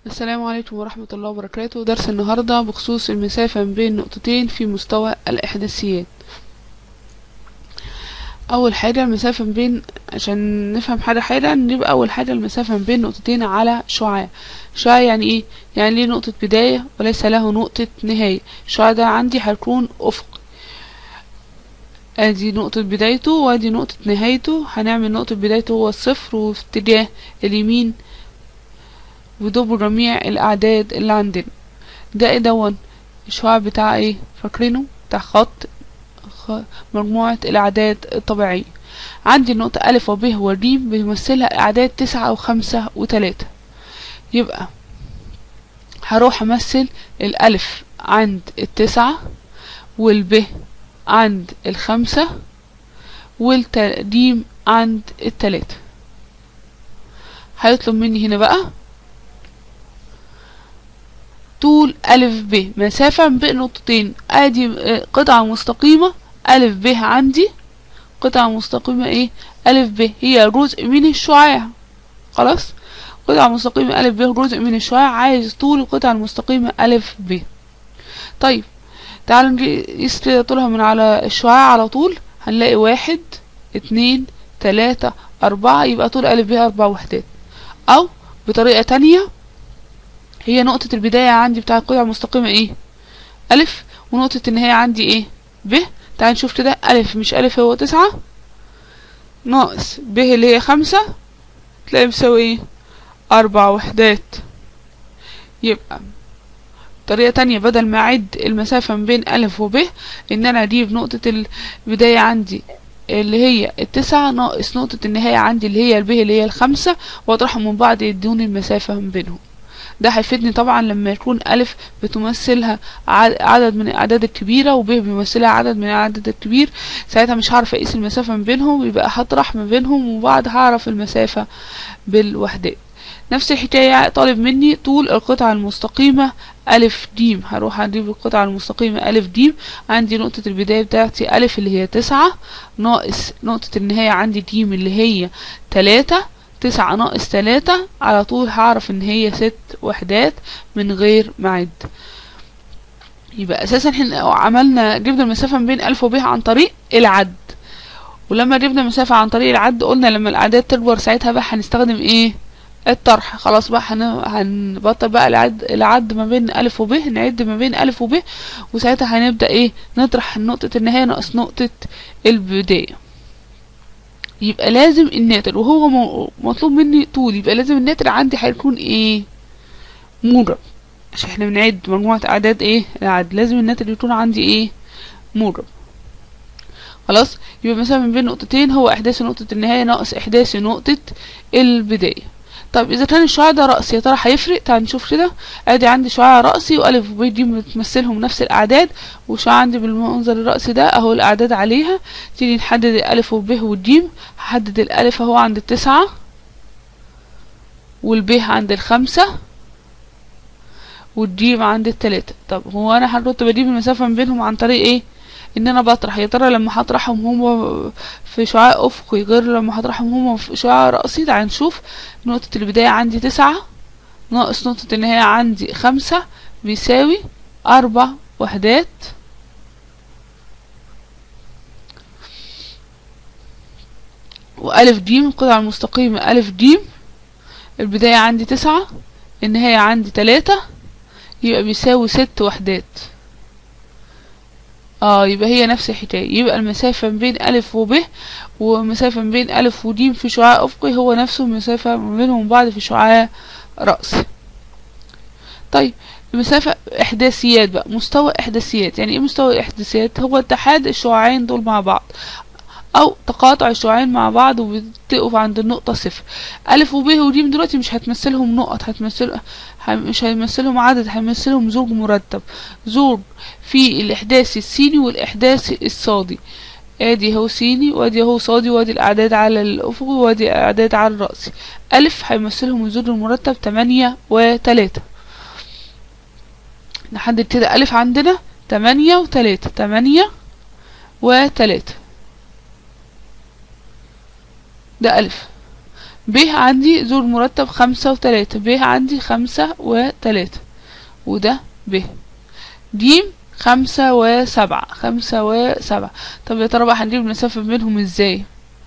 السلام عليكم ورحمة الله وبركاته درس النهاردة بخصوص المسافة ما بين نقطتين في مستوى الإحداثيات أول حاجة المسافة ما بين عشان نفهم حاجة حاجة نبقى أول حاجة المسافة ما بين نقطتين على شعاع شعاع يعني إيه؟ يعني ليه نقطة بداية وليس له نقطة نهاية الشعاع ده عندي هيكون أفقي ادي نقطة بدايته وادي نقطة نهايته هنعمل نقطة بدايته هو الصفر وفي اتجاه اليمين ودول جميع الأعداد اللي عندنا ده ايه دون الشعاع بتاع ايه فاكرينه بتاع خط خ... مجموعة الأعداد الطبيعية عندي النقطة ألف وب وج بيمثلها أعداد تسعة وخمسة وتلاتة يبقى هروح أمثل الألف عند التسعة والب عند الخمسة والتقديم عند التلاتة هيطلب مني هنا بقى طول ألف ب مسافة بين نقطتين ادي قطعة مستقيمة ألف ب عندي قطعة مستقيمة ايه ألف ب هي جزء من الشعاع خلاص قطعة مستقيمة ألف ب جزء من الشعاع عايز طول القطعة المستقيمة ألف ب طيب تعالوا نقيس كده طولها من على الشعاع على طول هنلاقي واحد اتنين تلاتة أربعة يبقى طول ألف ب أربع وحدات أو بطريقة تانية هي نقطة البداية عندي بتاع القطعة المستقيمة ايه ألف ونقطة النهاية عندي ايه ب تعال نشوف كده ألف مش ألف هو تسعة ناقص ب اللي هي خمسة تلاقي بيساوي ايه أربع وحدات يبقى طريقة تانية بدل ما أعد المسافة ما بين ألف وب إن أنا أجيب نقطة البداية عندي اللي هي التسعة ناقص نقطة النهاية عندي اللي هي الب اللي هي الخمسة وأطرحهم من بعض يدوني المسافة ما بينهم ده هيفيدني طبعا لما يكون ألف بتمثلها عدد من الأعداد الكبيرة وب بيمثلها عدد من العدد الكبير ساعتها مش هعرف أقيس المسافة ما بينهم يبقى هطرح ما بينهم وبعد هعرف المسافة بالوحدات نفس الحكاية طالب مني طول القطعة المستقيمة ألف ديم هروح أجيب القطعة المستقيمة ألف ديم عندي نقطة البداية بتاعتي ألف اللي هي تسعة ناقص نقطة النهاية عندي ديم اللي هي تلاتة تسعة ناقص تلاتة على طول هعرف ان هي ست وحدات من غير معد يبقى اساسا احنا عملنا جبنا المسافة ما بين الف وب عن طريق العد ولما جبنا المسافة عن طريق العد قلنا لما الاعداد تكبر ساعتها بقى هنستخدم ايه الطرح خلاص بقى هن... هنبطل بقى العد العد ما بين الف وب نعد ما بين الف وب وساعتها هنبدا ايه نطرح نقطة النهاية ناقص نقطة البداية يبقى لازم الناتج وهو مطلوب مني طول يبقى لازم الناتج عندي هيكون ايه موجب عشان احنا بنعد مجموعة اعداد ايه العد لازم الناتج يكون عندي ايه موجب خلاص يبقى مثلا من بين نقطتين هو احداث نقطة النهاية ناقص احداث نقطة البداية طب اذا كان الشعاع ده رأسي يا ترى هيفرق تعال نشوف كده ادي عندي شعاع رأسي والف وب دي بتمثلهم نفس الاعداد وشعاع عندي بالمنظر الرأسي ده اهو الاعداد عليها تيجي نحدد الالف وب والجيم هحدد الالف اهو عند التسعة والب عند الخمسة والجيم عند التلاتة طب هو انا هنرد بجيب المسافة ما بينهم عن طريق ايه ان انا بطرح يا ترى لما هطرحهم هما في شعاع افقي غير لما هطرحهم هما في شعاع رأسي تعال نشوف نقطة البداية عندي تسعة ناقص نقطة النهاية عندي خمسة بيساوي أربع وحدات وألف جيم القطعة المستقيمة ألف جيم البداية عندي تسعة النهاية عندي تلاتة يبقى بيساوي ست وحدات اه يبقى هي نفس الحكاية يبقى المسافة ما بين ألف وب ومسافة ما بين ألف وج في شعاع أفقي هو نفسه المسافة ما بينهم بعض في شعاع رأسي طيب المسافة إحداثيات بقى مستوى إحداثيات يعني إيه مستوى الإحداثيات هو اتحاد الشعاعين دول مع بعض أو تقاطع الشعاعين مع بعض وبتقف عند النقطة صفر ألف وب وج دلوقتي مش هتمثلهم نقط هتمثل مش هيمثلهم عدد هيمثلهم زوج مرتب زوج في الإحداث السيني والإحداث الصادي ادي هو سيني وادي هو صادي وادي الأعداد على الأفق وادي الأعداد على الرأسي ألف هيمثلهم الزوج المرتب تمانية وتلاتة نحدد كده ألف عندنا تمانية وتلاتة تمانية وتلاتة ده ألف ب عندي ذو المرتب خمسة وتلاتة ب عندي خمسة وتلاتة وده ب ج خمسة وسبعة خمسة وسبعة طب يا ترى بقى هنجيب المسافة بينهم ازاي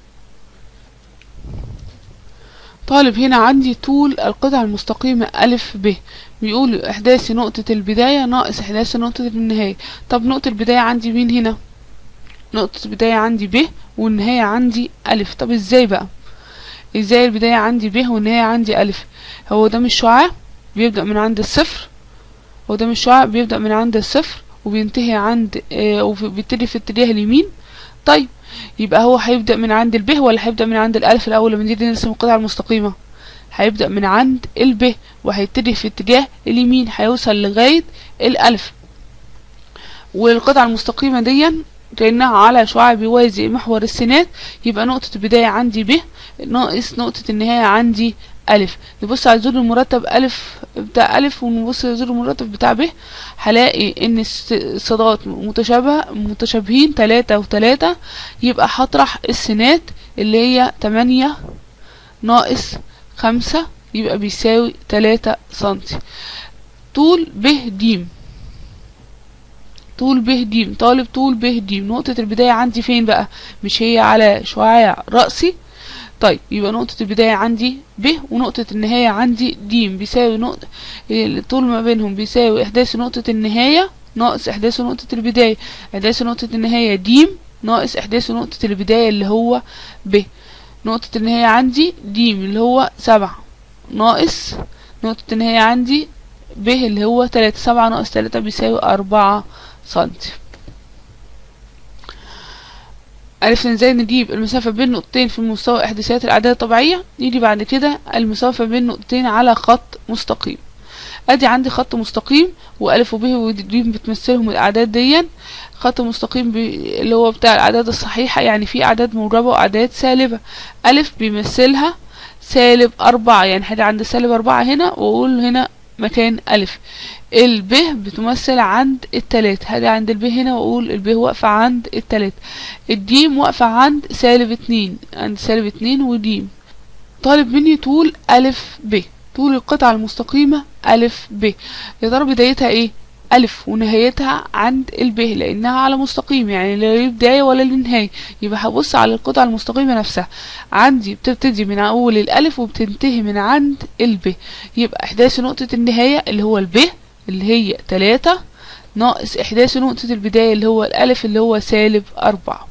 طالب هنا عندي طول القطعة المستقيمة ألف ب بيقول إحداث نقطة البداية ناقص إحداث نقطة النهاية طب نقطة البداية عندي مين هنا نقطة البداية عندي ب والنهاية عندي ألف طب ازاي بقى ازاي البداية عندي ب والنهاية عندي ألف هو ده مش شعاع بيبدأ من عند الصفر هو ده مش شعاع بيبدأ من عند الصفر وبينتهي عند آه وبيبتدي في اتجاه اليمين طيب يبقى هو هيبدأ من عند الب ولا هيبدأ من عند الألف الأول لما نيجي نرسم القطعة المستقيمة هيبدأ من عند الب وهيبتدي في اتجاه اليمين هيوصل لغاية الألف والقطعة المستقيمة دي كأنها على شعاع بيوازي محور السينات يبقى نقطة البداية عندي ب ناقص نقطة النهاية عندي ألف نبص على الزر المرتب ألف بتاع ألف ونبص على الزر المرتب بتاع ب هلاقي إن الصادات متشابهة متشابهين تلاتة وتلاتة يبقى هطرح السينات اللي هي تمانية ناقص خمسة يبقى بيساوي تلاتة سنتي طول ب د طول ب د طالب طول ب د نقطة البداية عندي فين بقى مش هي على شعاع رأسي طيب يبقى نقطة البداية عندي ب ونقطة النهاية عندي د بيساوي نقطة الطول ما بينهم بيساوي إحداث نقطة النهاية ناقص إحداث نقطة البداية إحداث نقطة النهاية د ناقص إحداث نقطة البداية اللي هو ب نقطة النهاية عندي د اللي هو سبعة ناقص نقطة النهاية عندي ب اللي هو تلاتة سبعة ناقص تلاتة بيساوي أربعة سنتي عرفنا ازاي نجيب المسافة بين نقطتين في مستوى إحداثيات الأعداد الطبيعية نيجي بعد كده المسافة بين نقطتين على خط مستقيم ادي عندي خط مستقيم والف وب ود بتمثلهم الاعداد دي خط مستقيم بي اللي هو بتاع الاعداد الصحيحة يعني في اعداد موجبة واعداد سالبة الف بيمثلها سالب أربعة يعني حاجة عند سالب أربعة هنا وأقول هنا مكان ألف الب بتمثل عند التلاتة هاجي عند الب هنا واقول الب واقفة عند التلاتة الديم واقفة عند سالب اتنين عند سالب اتنين وديم طالب مني طول ألف ب طول القطعة المستقيمة ألف ب يا ترى بدايتها ايه ألف ونهايتها عند الب لأنها على مستقيم يعني لا ليه بداية ولا ليه نهاية يبقى هبص على القطعة المستقيمة نفسها عندي بتبتدي من أول الألف وبتنتهي من عند الب يبقى إحداث نقطة النهاية اللي هو الب اللي هي تلاتة ناقص إحداث نقطة البداية اللي هو الألف اللي هو سالب أربعة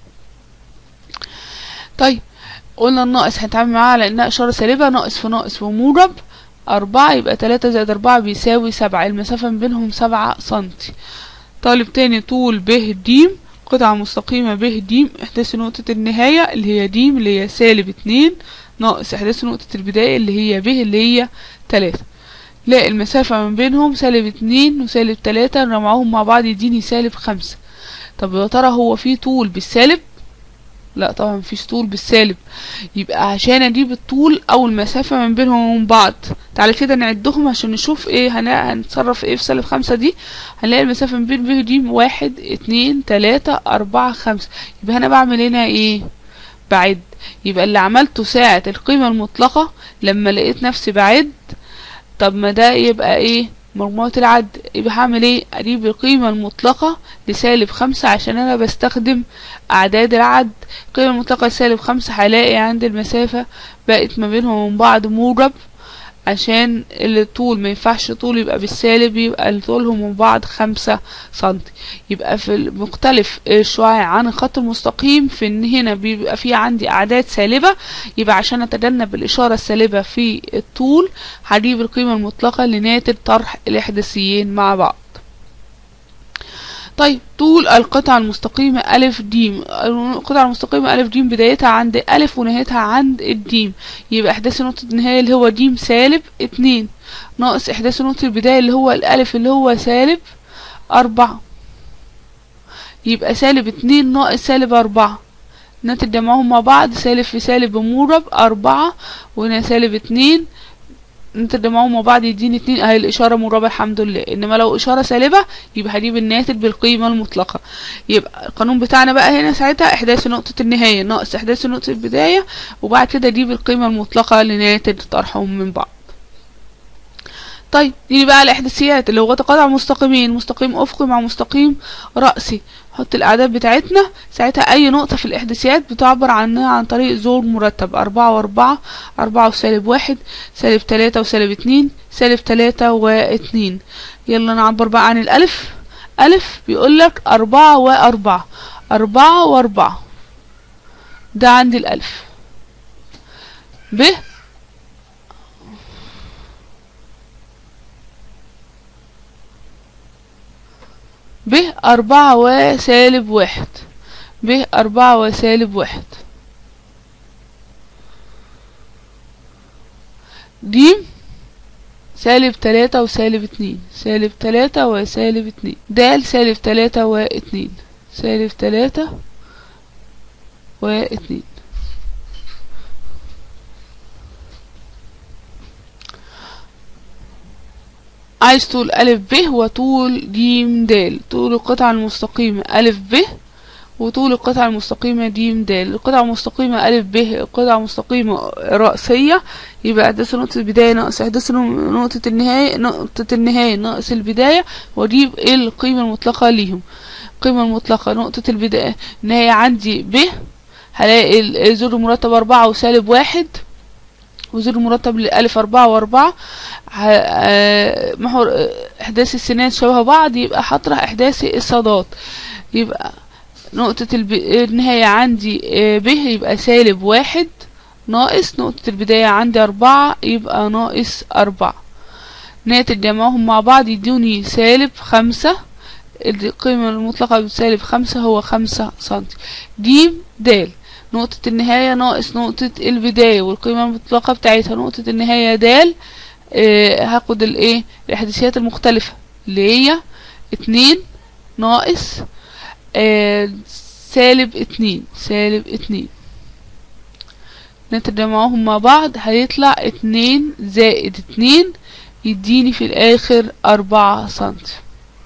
طيب قلنا الناقص هنتعامل معاه على إنها إشارة سالبة ناقص في ناقص وموجب أربعة يبقى تلاتة زائد أربعة بيساوي سبعة المسافة ما بينهم سبعة سنتي طالب تاني طول ب د قطعة مستقيمة ب د إحداث نقطة النهاية اللي هي د اللي هي سالب اتنين ناقص إحداث نقطة البداية اللي هي ب اللي هي تلاتة لا المسافة ما بينهم سالب اتنين وسالب تلاتة نجمعهم مع بعض يديني سالب خمسة طب يا ترى هو في طول بالسالب لا طبعا مفيش طول بالسالب يبقى عشان اجيب الطول او المسافة من بينهم ومن بعض تعالى كده نعدهم عشان نشوف ايه هنتصرف ايه في سالب خمسة دي هنلاقي المسافة من بين ب دي واحد اتنين تلاتة اربعة خمسة يبقى انا بعمل هنا ايه بعد يبقى اللي عملته ساعة القيمة المطلقة لما لقيت نفسي بعد طب ما ده يبقى ايه مجموعة العد يبقى هعمل ايه اجيب القيمة المطلقة لسالب خمسة عشان انا بستخدم اعداد العد القيمة المطلقة لسالب خمسة هلاقي عند المسافة بقت ما بينهم ومن بعض موجب عشان الطول ما ينفعش طول يبقى بالسالب يبقى طولهم من بعض خمسة سنتي يبقى في المختلف الشعاع عن الخط المستقيم في ان هنا بيبقى في عندي اعداد سالبة يبقى عشان اتجنب الاشارة السالبة في الطول هجيب القيمة المطلقة لناتج طرح الاحداثيين مع بعض طيب طول القطعة المستقيمة ألف ديم القطعة المستقيمة ألف ديم بدايتها عند ألف ونهايتها عند الديم يبقى إحداث نقطة النهاية اللي هو ديم سالب اتنين ناقص إحداث نقطة البداية اللي هو الألف اللي هو سالب أربعة يبقى سالب اتنين ناقص سالب أربعة نتجمعهم مع بعض سالب في سالب بموجب أربعة وهنا سالب اتنين نتجمعهم مع بعض يديني اتنين اهي الاشارة مربع الحمد لله انما لو اشارة سالبة يبقى هجيب الناتج بالقيمة المطلقة يبقى القانون بتاعنا بقى هنا ساعتها احداث نقطة النهاية ناقص احداث نقطة البداية وبعد كده اجيب القيمة المطلقة لناتج طرحهم من بعض طيب نيجي بقى على الاحداثيات اللي هو تقاطع مستقيمين مستقيم افقي مع مستقيم رأسي نحط الاعداد بتاعتنا ساعتها اي نقطة في الاحداثيات بتعبر عنها عن طريق زور مرتب اربعة واربعة اربعة وسالب واحد سالب تلاتة وسالب اتنين سالب تلاتة واتنين يلا نعبر بقى عن الالف الف بيقولك اربعة واربعة اربعة واربعة ده عندي الالف ب ب أربعة وسالب واحد ب أربعة وسالب واحد ج سالب تلاتة وسالب اتنين سالب تلاتة وسالب اتنين د سالب تلاتة واتنين سالب تلاتة واتنين عايز طول ألف ب وطول جيم د طول القطعة المستقيمة ألف ب وطول القطعة المستقيمة جيم د القطعة المستقيمة ألف ب القطعة المستقيمة رأسية يبقى إحداث نقطة البداية ناقص إحداث نقطة النهاية نقطة النهاية ناقص البداية وأجيب إيه القيمة المطلقة ليهم القيمة المطلقة نقطة البداية النهاية عندي ب هلاقي الزر مرتب أربعة وسالب واحد وزر مرتب لألف أربعة وأربعة محور إحداث السنان شبه بعض يبقى هطرح إحداث الصادات يبقى نقطة الب... النهاية عندي ب يبقى سالب واحد ناقص نقطة البداية عندي أربعة يبقى ناقص أربعة ناتج جمعهم مع بعض يدوني سالب خمسة القيمة المطلقة بسالب خمسة هو خمسة سنتي جيم دال نقطة النهاية ناقص نقطة البداية والقيمة المطلقة بتاعتها نقطة النهاية دال آه هاخد الايه الاحداثيات المختلفة اللي هي اتنين ناقص آه سالب اتنين سالب اتنين نتجمعهم مع بعض هيطلع اتنين زائد اتنين يديني في الاخر اربعة سنتي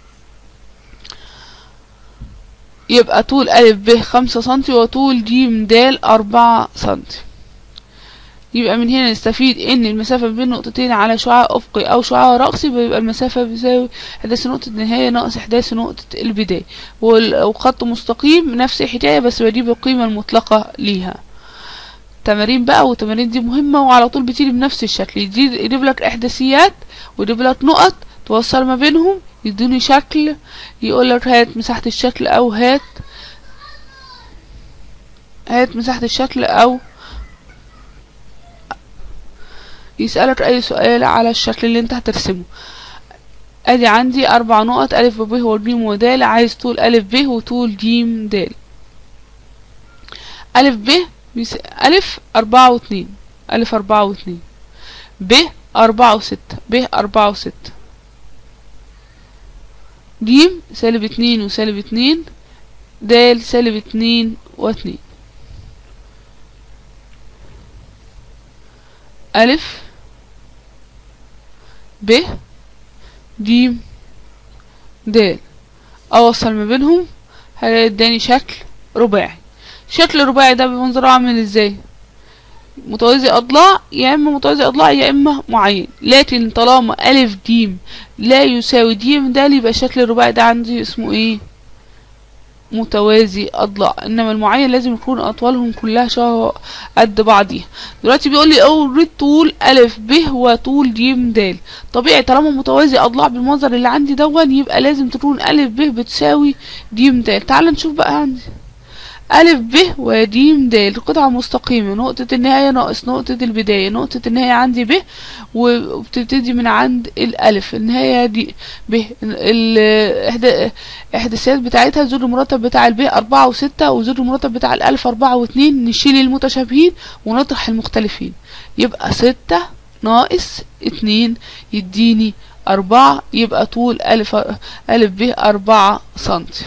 يبقى طول ألف ب خمسة سنتي وطول جيم دال أربعة سنتي يبقى من هنا نستفيد ان المسافة بين نقطتين على شعاع افقي او شعاع رأسي بيبقى المسافة بيساوي احداث نقطة النهاية ناقص احداث نقطة البداية وخط مستقيم نفس الحكاية بس بجيب القيمة المطلقة ليها تمارين بقى والتمارين دي مهمة وعلى طول بتيجي بنفس الشكل يجيب لك احداثيات ويجيب لك نقط توصل ما بينهم يدوني شكل يقول لك هات مساحة الشكل او هات هات مساحة الشكل او يسألك اي سؤال على الشكل اللي انت هترسمه ادي عندي اربع نقط الف وب وجيم ودال عايز طول الف ب وطول جيم دال الف ب بيس... الف اربعة واتنين الف اربعة واتنين ب اربعة وستة ب اربعة وستة جيم سالب اتنين وسالب اتنين دال سالب اتنين واتنين ألف ب جيم د أوصل ما بينهم هلاقي اداني شكل رباعي شكل الرباعي ده بمنظره عامل ازاي متوازي اضلاع يا اما متوازي اضلاع يا اما معين لكن طالما الف جيم لا يساوي جيم ده يبقى الشكل الرباعي ده عندي اسمه ايه متوازي اضلاع انما المعين لازم يكون اطوالهم كلها شبه قد بعضيها دلوقتي بيقول لي اورد طول الف ب وطول جيم د طبيعي طالما متوازي اضلاع بالمنظر اللي عندي دون يبقى لازم تكون الف ب بتساوي جيم د تعال نشوف بقى عندي ألف ب وجيم د القطعة مستقيمة نقطة النهاية ناقص نقطة البداية نقطة النهاية عندي ب وبتبتدي من عند الألف النهاية دي ب الإحداثيات بتاعتها زر المرتب بتاع الب أربعة وستة وزر المرتب بتاع الألف أربعة واتنين نشيل المتشابهين ونطرح المختلفين يبقى ستة ناقص اتنين يديني أربعة يبقى طول ألف ألف ب أربعة سنتي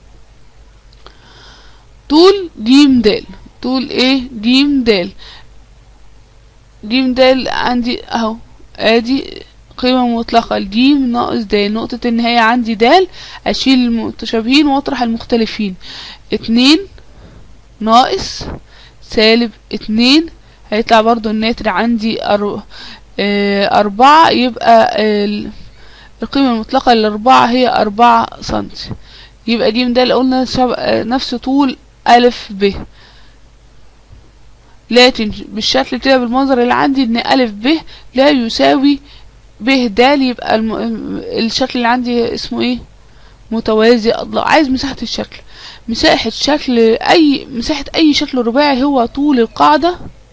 طول جيم دال طول ايه جيم دال جيم دال عندي اهو ادي قيمة مطلقة الجيم ناقص د نقطة النهاية عندي د اشيل المتشابهين واطرح المختلفين اتنين ناقص سالب اتنين هيطلع برضو الناتج عندي أر... اه أربعة يبقى ال- القيمة المطلقة للأربعة هي أربعة سنتي يبقى ج د قلنا شب... اه نفس طول ألف ب لكن بالشكل كده بالمنظر اللي عندي ان ألف ب لا يساوي ب د يبقى الم... الشكل اللي عندي اسمه ايه متوازي الله عايز مساحة الشكل مساحة شكل اي مساحة اي شكل رباعي هو طول القاعدة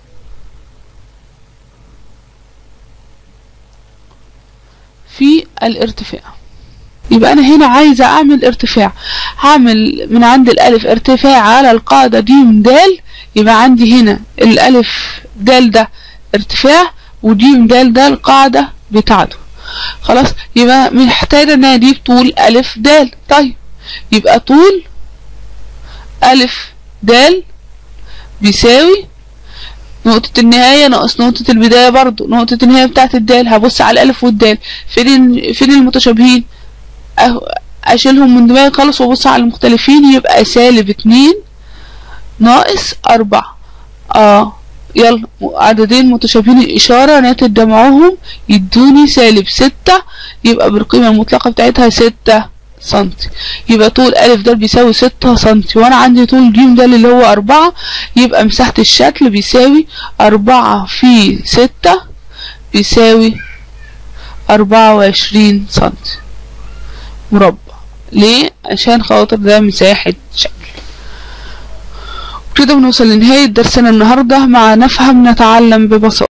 في الارتفاع يبقى انا هنا عايزة اعمل ارتفاع هعمل من عند الالف ارتفاع على القاعدة ج د يبقى عندي هنا الالف د ده ارتفاع وج د ده القاعدة بتاعته خلاص يبقى محتاجة ان انا اجيب طول الف د طيب يبقى طول ألف د بيساوي نقطة النهاية ناقص نقطة البداية برضو نقطة النهاية بتاعت الدال هبص على الألف والدال فين فين المتشابهين أهو أشيلهم من دماغي خالص وأبص على المختلفين يبقى سالب اتنين ناقص أربعة اه يلا عددين متشابهين الإشارة ناتج جمعهم يدوني سالب ستة يبقى بالقيمة المطلقة بتاعتها ستة سنتي يبقى طول ألف ده بيساوي ستة سنتي وأنا عندي طول ج ده اللي هو أربعة يبقى مساحة الشكل بيساوي أربعة في ستة بيساوي أربعة وعشرين سنتي مربع ليه؟ عشان خاطر ده مساحة شكل كده بنوصل لنهاية درسنا النهاردة مع نفهم نتعلم ببساطة